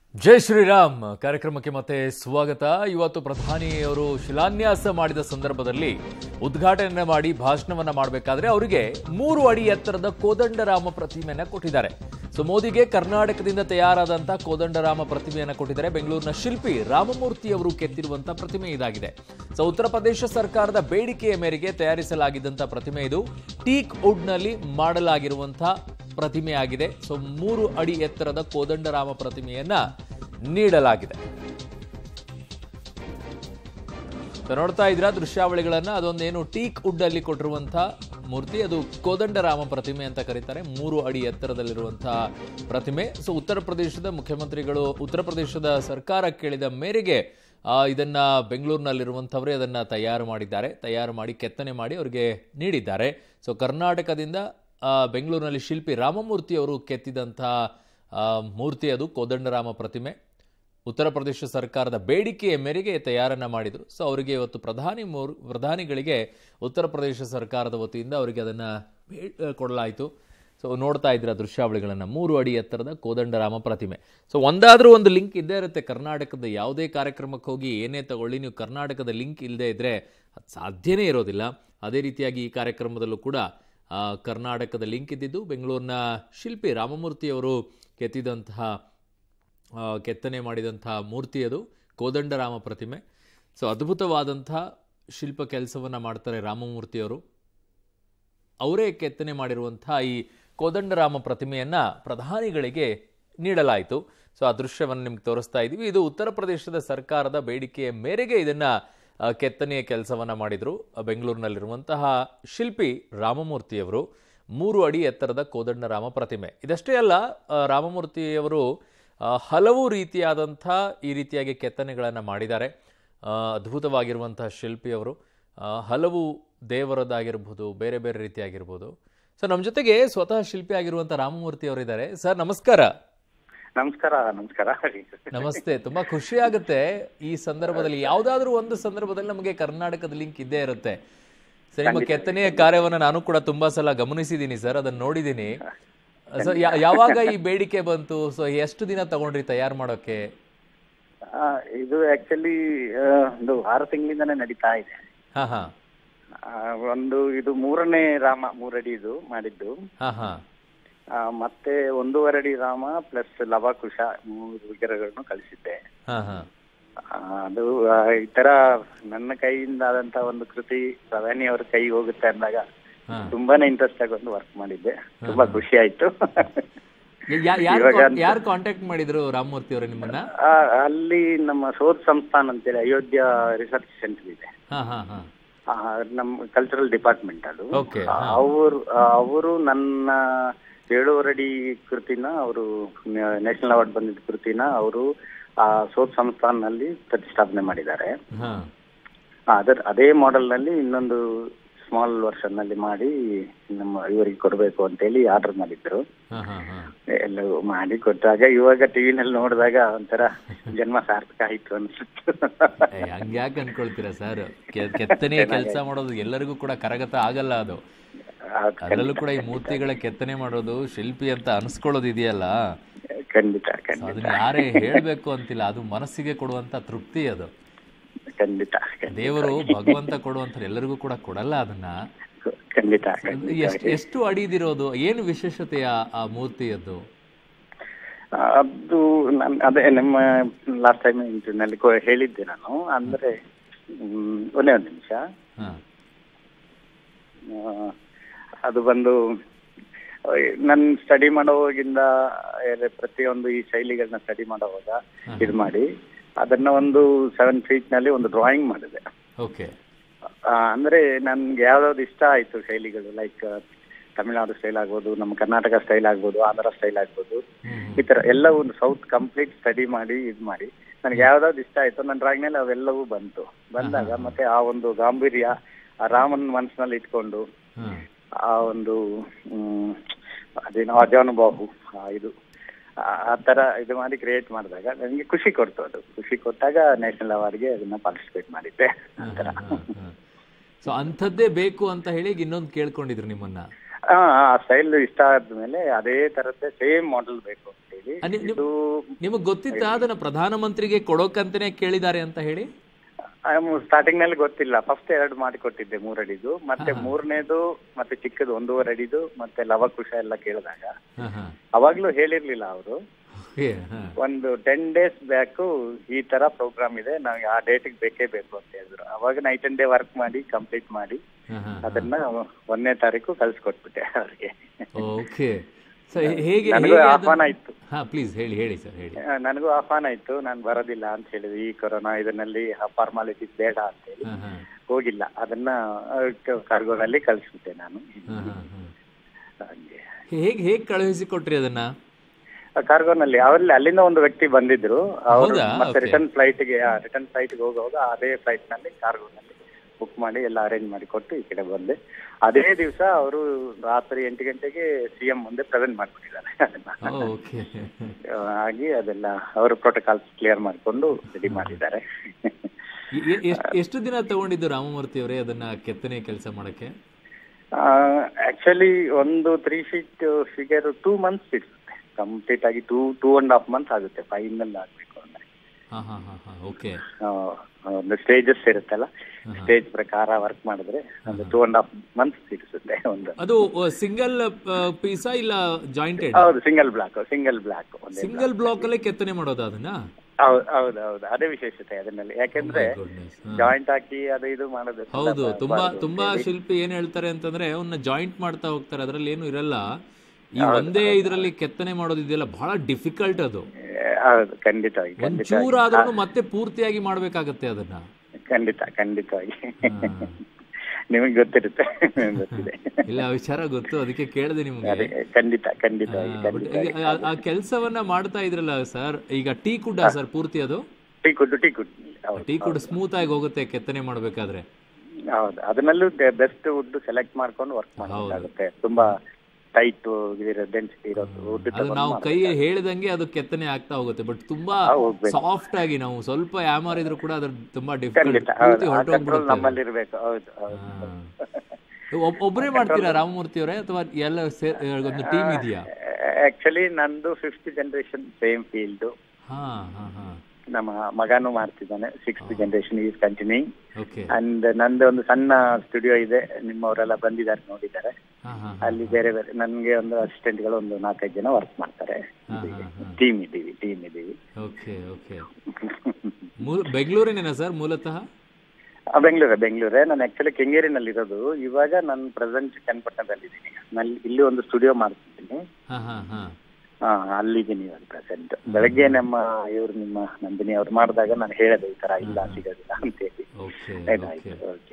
ಜೈ ಶ್ರೀರಾಮ್ ಕಾರ್ಯಕ್ರಮಕ್ಕೆ ಮತ್ತೆ ಸ್ವಾಗತ ಇವತ್ತು ಪ್ರಧಾನಿಯವರು ಶಿಲಾನ್ಯಾಸ ಮಾಡಿದ ಸಂದರ್ಭದಲ್ಲಿ ಉದ್ಘಾಟನೆ ಮಾಡಿ ಭಾಷಣವನ್ನ ಮಾಡಬೇಕಾದ್ರೆ ಅವರಿಗೆ ಮೂರು ಅಡಿ ಎತ್ತರದ ಕೋದಂಡರಾಮ ಪ್ರತಿಮೆಯನ್ನ ಕೊಟ್ಟಿದ್ದಾರೆ ಸೊ ಮೋದಿಗೆ ಕರ್ನಾಟಕದಿಂದ ತಯಾರಾದಂತಹ ಕೋದಂಡರಾಮ ಪ್ರತಿಮೆಯನ್ನ ಕೊಟ್ಟಿದ್ದಾರೆ ಬೆಂಗಳೂರಿನ ಶಿಲ್ಪಿ ರಾಮಮೂರ್ತಿ ಅವರು ಕೆತ್ತಿರುವಂತಹ ಪ್ರತಿಮೆ ಇದಾಗಿದೆ ಸೊ ಉತ್ತರ ಪ್ರದೇಶ ಸರ್ಕಾರದ ಬೇಡಿಕೆಯ ಮೇರೆಗೆ ತಯಾರಿಸಲಾಗಿದ್ದಂತಹ ಪ್ರತಿಮೆ ಇದು ಟೀಕ್ ವುಡ್ನಲ್ಲಿ ಮಾಡಲಾಗಿರುವಂತಹ ಪ್ರತಿಮೆಯಾಗಿದೆ ಸೊ ಮೂರು ಅಡಿ ಎತ್ತರದ ಕೋದಂಡರಾಮ ಪ್ರತಿಮೆಯನ್ನ ನೀಡಲಾಗಿದೆ ಸೊ ನೋಡ್ತಾ ಇದ್ರ ದೃಶ್ಯಾವಳಿಗಳನ್ನ ಅದೊಂದೇನು ಟೀಕ್ ವುಡ್ ಅಲ್ಲಿ ಕೊಟ್ಟಿರುವಂತಹ ಮೂರ್ತಿ ಅದು ಕೋದಂಡರಾಮ ಪ್ರತಿಮೆ ಅಂತ ಕರೀತಾರೆ ಮೂರು ಅಡಿ ಎತ್ತರದಲ್ಲಿರುವಂತಹ ಪ್ರತಿಮೆ ಸೊ ಉತ್ತರ ಪ್ರದೇಶದ ಮುಖ್ಯಮಂತ್ರಿಗಳು ಉತ್ತರ ಪ್ರದೇಶದ ಸರ್ಕಾರ ಕೇಳಿದ ಮೇರೆಗೆ ಆ, ಇದನ್ನ ಬೆಂಗಳೂರಿನಲ್ಲಿರುವಂಥವರೇ ಅದನ್ನ ತಯಾರು ಮಾಡಿದ್ದಾರೆ ತಯಾರು ಮಾಡಿ ಕೆತ್ತನೆ ಮಾಡಿ ಅವರಿಗೆ ನೀಡಿದ್ದಾರೆ ಸೊ ಕರ್ನಾಟಕದಿಂದ ಆ, ಬೆಂಗಳೂರಿನಲ್ಲಿ ಶಿಲ್ಪಿ ರಾಮಮೂರ್ತಿ ಅವರು ಕೆತ್ತಿದಂತಹ ಆ, ಮೂರ್ತಿ ಅದು ಕೋದಂಡರಾಮ ಪ್ರತಿಮೆ ಉತ್ತರ ಪ್ರದೇಶ ಸರ್ಕಾರದ ಬೇಡಿಕೆಯ ಮೇರೆಗೆ ತಯಾರನ್ನ ಮಾಡಿದರು ಸೊ ಅವರಿಗೆ ಇವತ್ತು ಪ್ರಧಾನಿ ಮೋರ್ ಪ್ರಧಾನಿಗಳಿಗೆ ಉತ್ತರ ಪ್ರದೇಶ ಸರ್ಕಾರದ ವತಿಯಿಂದ ಅವರಿಗೆ ಅದನ್ನು ಕೊಡಲಾಯಿತು ಸೊ ನೋಡ್ತಾ ಇದ್ರ ದೃಶ್ಯಾವಳಿಗಳನ್ನು ಮೂರು ಅಡಿ ಎತ್ತರದ ಕೋದಂಡರಾಮ ಪ್ರತಿಮೆ ಸೊ ಒಂದಾದರೂ ಒಂದು ಲಿಂಕ್ ಇದ್ದೇ ಇರುತ್ತೆ ಕರ್ನಾಟಕದ ಯಾವುದೇ ಕಾರ್ಯಕ್ರಮಕ್ಕೆ ಹೋಗಿ ಏನೇ ತಗೊಳ್ಳಿ ನೀವು ಕರ್ನಾಟಕದ ಲಿಂಕ್ ಇಲ್ಲದೆ ಇದ್ದರೆ ಅದು ಸಾಧ್ಯನೇ ಇರೋದಿಲ್ಲ ಅದೇ ರೀತಿಯಾಗಿ ಈ ಕಾರ್ಯಕ್ರಮದಲ್ಲೂ ಕೂಡ ಆ, ಕರ್ನಾಟಕದ ಲಿಂಕ್ ಇದ್ದಿದ್ದು ಬೆಂಗಳೂರಿನ ಶಿಲ್ಪಿ ರಾಮಮೂರ್ತಿ ಅವರು ಕೆತ್ತಿದಂತಹ ಆ, ಕೆತ್ತನೆ ಮಾಡಿದಂತಹ ಮೂರ್ತಿ ಅದು ಕೋದಂಡರಾಮ ಪ್ರತಿಮೆ ಸೊ ಅದ್ಭುತವಾದಂತಹ ಶಿಲ್ಪ ಕೆಲಸವನ್ನು ಮಾಡ್ತಾರೆ ರಾಮಮೂರ್ತಿಯವರು ಅವರೇ ಕೆತ್ತನೆ ಮಾಡಿರುವಂತಹ ಈ ಕೋದಂಡರಾಮ ಪ್ರತಿಮೆಯನ್ನ ಪ್ರಧಾನಿಗಳಿಗೆ ನೀಡಲಾಯಿತು ಸೊ ಆ ದೃಶ್ಯವನ್ನು ನಿಮ್ಗೆ ತೋರಿಸ್ತಾ ಇದ್ದೀವಿ ಇದು ಉತ್ತರ ಪ್ರದೇಶದ ಸರ್ಕಾರದ ಬೇಡಿಕೆಯ ಮೇರೆಗೆ ಇದನ್ನ ಆ, ಕೆತ್ತನೆಯ ಕೆಲಸವನ್ನ ಮಾಡಿದ್ರು ಆ, ಬೆಂಗಳೂರಿನಲ್ಲಿರುವಂತಹ ಶಿಲ್ಪಿ ರಾಮಮೂರ್ತಿಯವರು ಮೂರು ಅಡಿ ಎತ್ತರದ ಕೋದಂಡರಾಮ ಪ್ರತಿಮೆ ಇದಷ್ಟೇ ಅಲ್ಲ ಆ, ರಾಮಮೂರ್ತಿಯವರು ಆ, ಹಲವು ರೀತಿಯಾದಂಥ ಈ ರೀತಿಯಾಗಿ ಕೆತ್ತನೆಗಳನ್ನು ಮಾಡಿದ್ದಾರೆ ಆ, ಅದ್ಭುತವಾಗಿರುವಂತಹ ಶಿಲ್ಪಿಯವರು ಆ, ಹಲವು ದೇವರದ್ದಾಗಿರ್ಬೋದು ಬೇರೆ ಬೇರೆ ರೀತಿಯಾಗಿರ್ಬೋದು ಸೊ ನಮ್ಮ ಜೊತೆಗೆ ಸ್ವತಃ ಶಿಲ್ಪಿ ಆಗಿರುವಂಥ ರಾಮಮೂರ್ತಿ ಅವರಿದ್ದಾರೆ ಸರ್ ನಮಸ್ಕಾರ ನಮಸ್ಕಾರ ನಮಸ್ಕಾರ ನಮಸ್ತೆ ತುಂಬಾ ಖುಷಿ ಆಗುತ್ತೆ ಈ ಸಂದರ್ಭದಲ್ಲಿ ಯಾವುದಾದ್ರೂ ಒಂದು ಸಂದರ್ಭದಲ್ಲಿ ನಮಗೆ ಕರ್ನಾಟಕದ ಲಿಂಕ್ ಇದ್ದೇ ಇರುತ್ತೆ ಸರ್ ನಿಮ್ಮ ಕೆತ್ತನೆಯ ಕಾರ್ಯವನ್ನ ನಾನು ಕೂಡ ತುಂಬಾ ಸಲ ಗಮನಿಸಿದ್ದೀನಿ ಸರ್ ಅದನ್ನ ನೋಡಿದ್ದೀನಿ ಸೊ ಯಾವಾಗ ಈ ಬೇಡಿಕೆ ಬಂತು ಸೊ ಎಷ್ಟು ದಿನ ತಗೊಂಡ್ರಿ ತಯಾರು ಮಾಡೋಕೆ ಆ, ಇದು ಆಕ್ಚುಲಿ ಒಂದು ಆರು ತಿಂಗಳಿಂದನೇ ನಡೀತಾ ಇದೆ ಹಾ ಹಾ ಆ, ಒಂದು ಇದು ಮೂರನೇ ರಾಮ ಮೂರಡಿ ಇದು ಮಾಡಿದ್ದು ಹಾ ಹಾ ಆ, ಮತ್ತೆ ಒಂದೂವರೆ ಅಡಿ ರಾಮ ಪ್ಲಸ್ ಲವಾಕುಶ ಮೂರು ವಿಗ್ರಹಗಳನ್ನು ಕಳಿಸಿದ್ದೆ ಹಾ ಹಾ ಆ, ಅದು ಆ, ಈ ತರ ನನ್ನ ಕೈಯಿಂದ ಆದಂತ ಒಂದು ಕೃತಿ ಪ್ರಧಾನಿ ಅವ್ರ ಕೈ ಹೋಗುತ್ತೆ ಅಂದಾಗ ಹಾ. ತುಂಬಾನೇ ಇಂಟ್ರೆಸ್ಟ್ ಆಗಿ ಒಂದು ವರ್ಕ್ ಮಾಡಿದ್ದೆ ತುಂಬಾ ಖುಷಿ ಆಯ್ತು ಯಾರು ಇವಾಗ ಯಾರು ಕಾಂಟ್ಯಾಕ್ಟ್ ಮಾಡಿದ್ರು ರಾಮಮೂರ್ತಿ ಅವರೇ ನಿಮ್ಮನ್ನ ಆ, ಅಲ್ಲಿ ನಮ್ಮ ಶೋಧ ಸಂಸ್ಥಾನ್ ಅಂತೇಳಿ ಅಯೋಧ್ಯ ರಿಸರ್ಚ್ ಸೆಂಟರ್ ಇದೆ ಹಾ ಹಾ ಹಾ ಆ, ನಮ್ಮ ಕಲ್ಚರಲ್ ಡಿಪಾರ್ಟ್ಮೆಂಟ್ ಅದು Okay, ಅವರು ಅವರು ನನ್ನ ಏಳೂವರೆ ಅಡಿ ಕೃತಿನ ಅವರು ನ್ಯಾಷನಲ್ ಅವಾರ್ಡ್ ಬಂದಿದ್ದ ಕೃತಿನ ಅವರು ಆ ಶೋಧ ಸಂಸ್ಥಾನಲ್ಲಿ ಪ್ರತಿಷ್ಠಾಪನೆ ಮಾಡಿದ್ದಾರೆ ಹಾ ಆ, ಅದರ ಅದೇ ಮಾಡೆಲ್ ನಲ್ಲಿ ಇನ್ನೊಂದು ಸ್ಮಾಲ್ ವರ್ಷನ್ ನಲ್ಲಿ ಮಾಡಿ ನಮ್ಮ ಇವರಿಗೆ ಕೊಡಬೇಕು ಅಂತೇಳಿ ಆರ್ಡರ್ ಮಾಡಿದ್ರು ಹಾ ಹಾ ಹಾ ಎಲ್ಲವೂ ಮಾಡಿ ಕೊಟ್ಟಾಗ ಇವಾಗ ಟಿವಿನಲ್ಲಿ ನೋಡಿದಾಗ ಒಂಥರ ಜನ್ಮ ಸಾರ್ಥಕ ಆಯ್ತು ಅನ್ಸುತ್ತೆ ಏ, ಹಂಗ್ಯಾಕ್ ಅನ್ಕೊಳ್ತೀರಾ ಸರ್ ಕೆತ್ತನೆಯ ಕೆಲಸ ಮಾಡೋದು ಎಲ್ಲರಿಗೂ ಕೂಡ ಕರಗತ ಆಗಲ್ಲ ಅದು ಹೌದು, ಅದರಲ್ಲೂ ಕೂಡ ಈ ಮೂರ್ತಿಗಳ ಕೆತ್ತನೆ ಮಾಡೋದು ಶಿಲ್ಪಿ ಅಂತ ಅನ್ಸ್ಕೊಳ್ಳೋದು ಇದೆಯಲ್ಲ ಖಂಡಿತ ಸೊ ಖಂಡಿತ ಅದನ್ನ ಯಾರೇ ಹೇಳ್ಬೇಕು ಅಂತಿಲ್ಲ ಅದು ಮನಸ್ಸಿಗೆ ಕೊಡುವಂತ ತೃಪ್ತಿ ಅದು ಖಂಡಿತ ಖಂಡಿತ ದೇವರು ಭಗವಂತ ಕೊಡುವಂತ ಎಲ್ಲರಿಗೂ ಕೂಡ ಕೊಡಲ್ಲ ಅದನ್ನ ಖಂಡಿತ ಖಂಡಿತ. ಎಷ್ಟು ಎಷ್ಟು ಅಡಿದಿರೋದು ಏನು ವಿಶೇಷತೆಯ ಆ ಮೂರ್ತಿಯದ್ದು ಅದು ನನ್ ಅದೇ ನಿಮ್ಮ ಲಾಸ್ಟ್ ಟೈಮ್ ಇಂಟರ್ನಲ್ಲಿ ಹೇಳಿದ್ದೆ ನಾನು ಅಂದ್ರೆ ಹ್ಮ್, ಒಂದೇ ಒಂದು ನಿಮಿಷ ಹಾ ಆ, ಅದು ಬಂದು ನನ್ನ ಸ್ಟಡಿ ಮಾಡೋವಾಗಿಂದ ಏ, ಪ್ರತಿಯೊಂದು ಈ ಶೈಲಿಗಳನ್ನ ಸ್ಟಡಿ ಮಾಡೋವಾಗ ಇದು ಮಾಡಿ ಅದನ್ನ ಒಂದು ಸೆವೆನ್ ಫೀಟ್ ನಲ್ಲಿ ಒಂದು ಡ್ರಾಯಿಂಗ್ ಮಾಡಿದೆ ಓಕೆ ಆ, ಅಂದ್ರೆ ನನ್ಗೆ ಯಾವ್ದಾವ್ದು ಇಷ್ಟ ಆಯ್ತು ಶೈಲಿಗಳು ಲೈಕ್ ತಮಿಳ್ನಾಡು ಸ್ಟೈಲ್ ಆಗ್ಬೋದು ನಮ್ಮ ಕರ್ನಾಟಕ ಸ್ಟೈಲ್ ಆಗ್ಬೋದು ಆಂಧ್ರ ಸ್ಟೈಲ್ ಆಗ್ಬೋದು ಈ ತರ ಎಲ್ಲ ಒಂದು ಸೌತ್ ಕಂಪ್ಲೀಟ್ ಸ್ಟಡಿ ಮಾಡಿ ಇದು ಮಾಡಿ ನನಗೆ ಯಾವ್ದಾವ್ದು ಇಷ್ಟ ಆಯ್ತು ನನ್ನ ಡ್ರಾಯಿಂಗ್ ನಲ್ಲಿ ಅವೆಲ್ಲವೂ ಬಂತು ಬಂದಾಗ ಮತ್ತೆ ಆ ಒಂದು ಗಾಂಭೀರ್ಯ ಆ ರಾಮನ್ ಮನಸ್ಸಿನಲ್ಲಿ ಇಟ್ಕೊಂಡು ಹ್ಮ್ ಆ ಒಂದು ಹ್ಮ್, ಅದೇನೋ ಅಜಾನುಬಾಹು ಆ ಇದು ಆ- ಆ ತರ ಇದು ಮಾಡಿ ಕ್ರಿಯೇಟ್ ಮಾಡಿದಾಗ ನನಗೆ ಖುಷಿ ಕೊಡ್ತು ಅದು ಖುಷಿ ಕೊಟ್ಟಾಗ ನ್ಯಾಷನಲ್ ಅವಾರ್ಡ್ಗೆ ಅದನ್ನ ಪಾರ್ಟಿಸಿಪೇಟ್ ಮಾಡಿದ್ದೆ ಆ ತರ ಸೊ ಅಂಥದ್ದೇ ಬೇಕು ಅಂತ ಹೇಳಿ ಈಗ ಇನ್ನೊಂದು ಕೇಳ್ಕೊಂಡಿದ್ರು ನಿಮ್ಮನ್ನ ಆ ಸ್ಟೈಲ್ ಇಷ್ಟ ಆದ್ಮೇಲೆ ಅದೇ ತರದ್ದೇ ಸೇಮ್ ಮಾಡೆಲ್ ಬೇಕು ಅಂತ ಹೇಳಿ ಆ, ನಿ- ನಿ- ಇದು ನಿಮಗೆ ಗೊತ್ತಿತ್ತಾ ಅದನ್ನ ಪ್ರಧಾನಮಂತ್ರಿಗೆ ಕೊಡೋಕಂತಾನೆ ಕೇಳಿದ್ದಾರೆ ಅಂತ ಹೇಳಿ ಸ್ಟಾರ್ಟಿಂಗ್ ನಲ್ಲಿ ಗೊತ್ತಿಲ್ಲ ಫಸ್ಟ್ ಎರಡು ಮಾಡಿ ಕೊಟ್ಟಿದ್ದೆ ಮೂರಡಿದು ಮತ್ತೆ ಮೂರನೇದು ಮತ್ತೆ ಚಿಕ್ಕದು ಒಂದೂವರೆ ಅಡಿದು ಮತ್ತೆ ಲವಕುಶ ಎಲ್ಲ ಕೇಳಿದಾಗ ಹಾ ಹಾ ಅವಾಗ್ಲೂ ಹೇಳಿರ್ಲಿಲ್ಲ ಅವರು ಓಕೆ ಹಾ ಒಂದು ಟೆನ್ ಡೇಸ್ ಬ್ಯಾಕು ಈ ತರ ಪ್ರೋಗ್ರಾಮ್ ಇದೆ ನಾವು ಆ ಡೇಟಿಗೆ ಬೇಕೇ ಬೇಕು ಅಂತ ಹೇಳಿದ್ರು ಅವಾಗ ನೈಟ್ ಅಂಡ್ ಡೇ ವರ್ಕ್ ಮಾಡಿ ಕಂಪ್ಲೀಟ್ ಮಾಡಿ ಹಾ ಹಾ ಅದನ್ನ ಒಂದನೇ ತಾರೀಕು ಕಳ್ಸಿಕೊಟ್ಬಿಟ್ಟೆ ಅವ್ರಿಗೆ ಓಕೆ ಸರ್ ಹೇಗೆ ನನಗೂ ಹೇಗೆ ಆಹ್ವಾನ ಅದನ್ನ- ಇತ್ತು ಹಾ ಪ್ಲೀಸ್ ಹೇಳಿ ಹೇಳಿ ಸರ್ ಹೇಳಿ ಆ, ನನಗೂ ಆಹ್ವಾನ ಇತ್ತು ನಾನು ಬರೋದಿಲ್ಲ ಅಂತ ಹೇಳಿದ್ರು ಈ ಕೊರೋನಾ ಇದನ್ನಲ್ಲಿ ಫಾರ್ಮಾಲಿಟೀಸ್ ಬೇಡ ಅಂತ ಹೇಳಿ ಹಾ ಹಾ ಹೋಗಿಲ್ಲ ಅದನ್ನ ಕಾರ್ಗೋನಲ್ಲಿ ಕಳಿಸ್ಬಿಟ್ಟೆ ನಾನು ಹಾ ಹಾ ಹಾ ಹಾಗೆ ಹೇಗೆ ಹೇಗೆ ಕಳುಹಿಸಿ ಕೊಟ್ರಿ ಅದನ್ನ ಕಾರ್ಗೋನಲ್ಲಿ ಅವರಲ್ಲಿ ಅಲ್ಲಿಂದ ಒಂದು ವ್ಯಕ್ತಿ ಬಂದಿದ್ರು ಅವರು ಹೌದಾ? ಮತ್ತೆ Okay. ರಿಟರ್ನ್ ಫ್ಲೈಟ್ಗೆ ರಿಟರ್ನ್ ಫ್ಲೈಟ್ಗೆ ಹೋಗುವಾಗ ಅದೇ ಫ್ಲೈಟ್ ನಲ್ಲಿ ಕಾರ್ಗೋನಲ್ಲಿ ಬುಕ್ ಮಾಡಿ ಎಲ್ಲ ಅರೇಂಜ್ ಮಾಡಿ ಕೊಟ್ಟು ಈ ಕಡೆ ಬಂದೆ ಅದೇ ದಿವಸ ಅವರು ರಾತ್ರಿ ಎಂಟು ಗಂಟೆಗೆ ಸಿಎಂ ಮುಂದೆ ಪ್ರೆಸೆಂಟ್ ಮಾಡ್ಬಿಟ್ಟಿದ್ದಾರೆ ಅದನ್ನ ಓಕೆ ಹಾಗೆ ಅದೆಲ್ಲ ಅವರು ಪ್ರೋಟೋಕಾಲ್ಸ್ ಕ್ಲಿಯರ್ ಮಾಡಿಕೊಂಡು ರೆಡಿ ಮಾಡಿದ್ದಾರೆ ಎಷ್ಟು ದಿನ ತಗೊಂಡಿದ್ದು ರಾಮಮೂರ್ತಿ ಅವರೇ ಅದನ್ನ ಕೆತ್ತನೆ ಕೆಲಸ ಮಾಡಕ್ಕೆ ಆಕ್ಚುಲಿ ಒಂದು three sheet figure two months ಇಡ್ಸುತ್ತೆ ಕಂಪ್ಲೀಟ್ ಆಗಿ two two and half month ಆಗುತ್ತೆ ಫೈನಲ್ ಆಗ್ಬೇಕು ಅಂದ್ರೆ ಹಾ ಹಾ ಹಾ ಹಾ ಓಕೆ ಆ, ಒಂದು ಸ್ಟೇಜಸ್ ಇರುತ್ತಲ್ಲ ಸ್ಟೇಜ್ ಪ್ರಕಾರ ವರ್ಕ್ ಮಾಡಿದ್ರೆ ಒಂದು ಟೂ ಅಂಡ್ ಹಾಫ್ ಮಂತ್ಸ್ ಇಡಿಸುತ್ತೆ ಒಂದು ಅದು ಸಿಂಗಲ್ ಪೀಸಾ ಇಲ್ಲ ಜಾಯಿಂಟೆಡ್ ಹೌದು ಸಿಂಗಲ್ ಬ್ಲಾಕ್ ಸಿಂಗಲ್ ಬ್ಲಾಕ್ ಒಂದೇ ಸಿಂಗಲ್ ಬ್ಲಾಕ್ ಅಲ್ಲೇ ಕೆತ್ತನೆ ಮಾಡೋದು ಅದನ್ನ ಹೌದು ಹೌದು ಹೌದು ಅದೇ ವಿಶೇಷತೆ ಅದನ್ನಲ್ಲಿ ಯಾಕೆಂದ್ರೆ Goodness. ಹಾ. ಜಾಯಿಂಟ್ ಹಾಕಿ ಅದು ಇದು ಮಾಡೋದು ಹೌದು ತುಂಬಾ ತುಂಬಾ ಶಿಲ್ಪಿ ಏನ್ ಹೇಳ್ತಾರೆ ಅಂತಂದ್ರೆ ಅವನ್ನ ಜಾಯಿಂಟ್ ಮಾಡ್ತಾ ಹೋಗ್ತಾರೆ ಅದ್ರಲ್ಲಿ ಏನು ಇರಲ್ಲ ಈ ಒಂದೇ ಇದರಲ್ಲಿ ಕೆತ್ತನೆ ಮಾಡೋದಿದೆಯಲ್ಲ ಬಹಳ ಡಿಫಿಕಲ್ಟ್ ಅದು ಹೌದು ಖಂಡಿತವಾಗಿ ಖಂಡಿತ ಚೂರಾದ್ರೂ ಮತ್ತೆ ಪೂರ್ತಿಯಾಗಿ ಮಾಡ್ಬೇಕಾಗತ್ತೆ ಅದನ್ನ ಖಂಡಿತ ಖಂಡಿತವಾಗಿ ಹಾ. ನಿಮಗೆ ಗೊತ್ತಿರುತ್ತೆ ಗೊತ್ತಿದೆ ಇಲ್ಲ ಆ ವಿಚಾರ ಗೊತ್ತು ಅದಕ್ಕೆ ಕೇಳಿದೆ ನಿಮ್ಗೆ ಅದೇ ಖಂಡಿತ ಖಂಡಿತವಾಗಿ ಬಟ್ ಖಂಡಿತ ಈಗ ಆ- ಆ ಕೆಲಸವನ್ನ ಮಾಡ್ತಾ ಇದ್ರಲ್ಲ ಸರ್ ಈಗ ಟೀ ಕುಡ್ಡ ಸರ್ ಪೂರ್ತಿ ಅದು ಟೀ ಕುಡ್ ಟೀ ಕುಡ್ ಹೌದು ಟೀ ಕುಡ್ ಸ್ಮೂತ್ ಆಗಿ ಹೋಗುತ್ತೆ ಕೆತ್ತನೆ ಮಾಡ್ಬೇಕಾದ್ರೆ ಹೌದು ಅದನ್ನಲ್ಲೂ ಬೆಸ್ಟ್ ವುಡ್ ಸೆಲೆಕ್ಟ್ ಮಾಡ್ಕೊಂಡು ವರ್ಕ್ ಮಾಡಬೇಕಾಗುತ್ತೆ ತುಂಬಾ ಟೈಟ್ ಇರೋ ಡೆನ್ಸಿಟಿ ಇರೋದು ವುಡ್ ಅದು ನಾವು ಕೈ ಹೇಳಿದಂಗೆ ಅದು ಕೆತ್ತನೆ ಆಗ್ತಾ ಹೋಗುತ್ತೆ ಬಟ್ ತುಂಬಾ ಹೋಗ್ಬೇಕು. ಸಾಫ್ಟ್ ಆಗಿ ನಾವು ಸ್ವಲ್ಪ ಯಾಮಾರಿದ್ರು ಕೂಡ ಅದ್ರ ತುಂಬಾ ಡಿಫಿಕಲ್ಟ್ ಖಂಡಿತ ಪೂರ್ತಿ ಹೌದು ಆ ಕಂಟ್ರೋಲ್ ಹೊರಟೋಗ್ಬಿಡುತ್ತೆ ನಮ್ಮಲ್ಲಿ ಇರ್ಬೇಕು ಹೌದು ಹೌದು ಒಬ್- ಒಬ್ರೇ ಮಾಡ್ತೀರಾ ರಾಮಮೂರ್ತಿ ಅವರೇ ಅಥವಾ ಎಲ್ಲ ಸೇರ್ ಒಂದು ಟೀಮ್ ಇದೆಯಾ ಆಕ್ಚುಲಿ ನಂದು ಫಿಫ್ತ್ ಜನರೇಷನ್ ಸೇಮ್ ಫೀಲ್ಡ್ ಹಾ ಹಾ ಹಾ ನಮ್ಮ ಮಗನೂ ಮಾಡ್ತಿದ್ದಾನೆ sixth generation is continuing okay and ನಂದು ಒಂದು ಸಣ್ಣ ಸ್ಟುಡಿಯೋ ಇದೆ ನಿಮ್ಮವರೆಲ್ಲ ಬಂದಿದ್ದಾರೆ ನೋಡಿದ್ದಾರೆ ಹಾ ಹಾ ಅಲ್ಲಿ ಬೇರೆ ಬೇರೆ ನನ್ಗೆ ಒಂದು ಅಸಿಸ್ಟೆಂಟ್ಗಳು ಒಂದು ನಾಲ್ಕೈದು ಜನ ವರ್ಕ್ ಮಾಡ್ತಾರೆ ಹಾ ಹಾ ಹಾ ಟೀಮ್ ಇದ್ದೀವಿ ಟೀಮ್ ಇದ್ದೀವಿ ಓಕೆ ಓಕೆ ಮೂಲ ಬೆಂಗಳೂರಿನೇನಾ ಸರ್ ಮೂಲತಃ ಆ, ಬೆಂಗಳೂರೇ ಬೆಂಗಳೂರೇ ನಾನು ಆಕ್ಚುಲಿ ಕೆಂಗೇರಿನಲ್ಲಿ ಇರೋದು ಇವಾಗ ನಾನು ಪ್ರೆಸೆಂಟ್ ಚನ್ನಪಟ್ಟಣದಲ್ಲಿ ಇದ್ದೀನಿ ನಲ್ಲಿ ಇಲ್ಲಿ ಒಂದು ಸ್ಟುಡಿಯೋ ಮಾಡ್ತಿದ್ದೀನಿ ಹಾ ಹಾ ಹಾ ಹಾ ಅಲ್ಲಿದ್ದೀನಿ ಇವಾಗ ಪ್ರೆಸೆಂಟ್ ಬೆಳಗ್ಗೆ ನಮ್ಮ ಇವ್ರು ನಿಮ್ಮ ನಂದಿನಿ ಅವ್ರು ಮಾಡಿದಾಗ ನಾನು ಹೇಳಿದೆ ಈ ತರ ಇಲ್ಲ ಸಿಗೋದಿಲ್ಲ ಅಂತ ಹೇಳಿ ಓಕೆ ಆಯ್ತು ಓಕೆ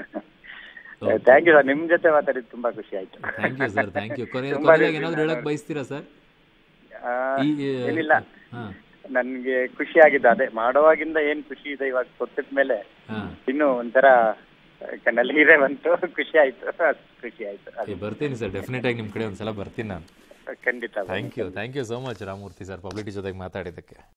ಥ್ಯಾಂಕ್ ಯು ಸರ್ ನಿಮ್ ಜೊತೆ ಮಾತಾಡಿದ್ದು ತುಂಬಾ ಖುಷಿ ಆಯ್ತು thank you sir thank you ಕೊನೆ ತುಂಬಾ ಕೊನೆಯಾಗಿ ಏನಾದ್ರು ಹೇಳಕ್ ಬಯಸ್ತೀರಾ ಸರ್ ಆ, ಈ ಏನಿಲ್ಲ ಹಾ ನನ್ಗೆ ಖುಷಿ ಆಗಿದೆ ಅದೇ ಮಾಡೋವಾಗಿಂದ ಏನ್ ಖುಷಿ ಇದೆ ಇವಾಗ ಗೊತ್ತಿದ ಮೇಲೆ ಹಾ ಇನ್ನು ಒಂಥರ ಕಣ್ಣಲ್ಲಿ ಹೀರೆ ಬಂತು ಖುಷಿ ಆಯ್ತು ಅಷ್ಟ್ ಖುಷಿ ಆಯ್ತು ಅದು ಏ, ಬರ್ತೀನಿ ಸರ್ ಡೆಫಿನೆಟ್ ಆಗಿ ನಿಮ್ಮ ಕಡೆ ಒಂದ್ಸಲ ಬರ್ತೀನಿ ನಾನು ಖಂಡಿತ thank you thank you so much Ramamurthy sir ಪಬ್ಲಿಟಿ ಜೊತೆಗೆ ಮಾತಾಡಿದ್ದಕ್ಕೆ